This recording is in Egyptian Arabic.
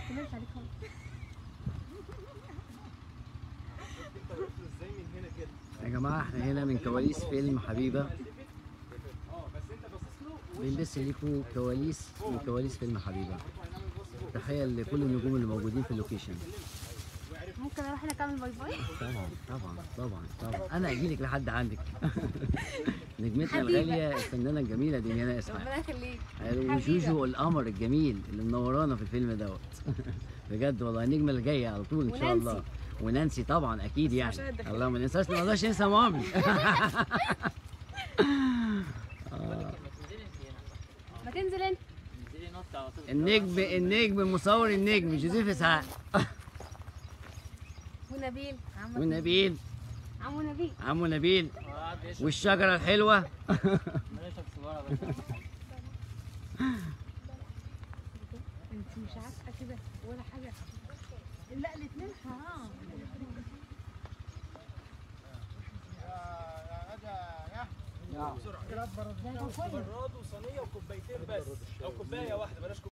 كملت عليك خالص ازاي من هنا كده يا جماعة احنا هنا من كواليس فيلم حبيبة اه بس انت باصص له بنبث لكم كواليس من كواليس فيلم حبيبة تخيل لكل النجوم اللي موجودين في اللوكيشن ممكن اروح هناك اعمل باي باي طبعا طبعا طبعا طبعا انا اجيلك لحد عندك نجمتنا حبيبة. الغالية الفنانة الجميلة ديانا اسماعيل ربنا يخليك وجوجو القمر الجميل اللي منورانا في الفيلم دوت بجد والله النجمه اللي جايه على طول ان شاء ونانسي. الله ونانسي طبعا اكيد يعني عشان الدخل. الله ما ننساش ما نقدرش ننسى مامي ما تنزل انت النجم النجم مصور النجم جوزيف اسحاق ونبيل عمو ونبيل عمو نبيل عمو نبيل والشجره الحلوه انت مش عارفه كده ولا حاجه لا الاثنين حرام براد وصينيه وكوبايتين بس او كوبايه واحده بلاش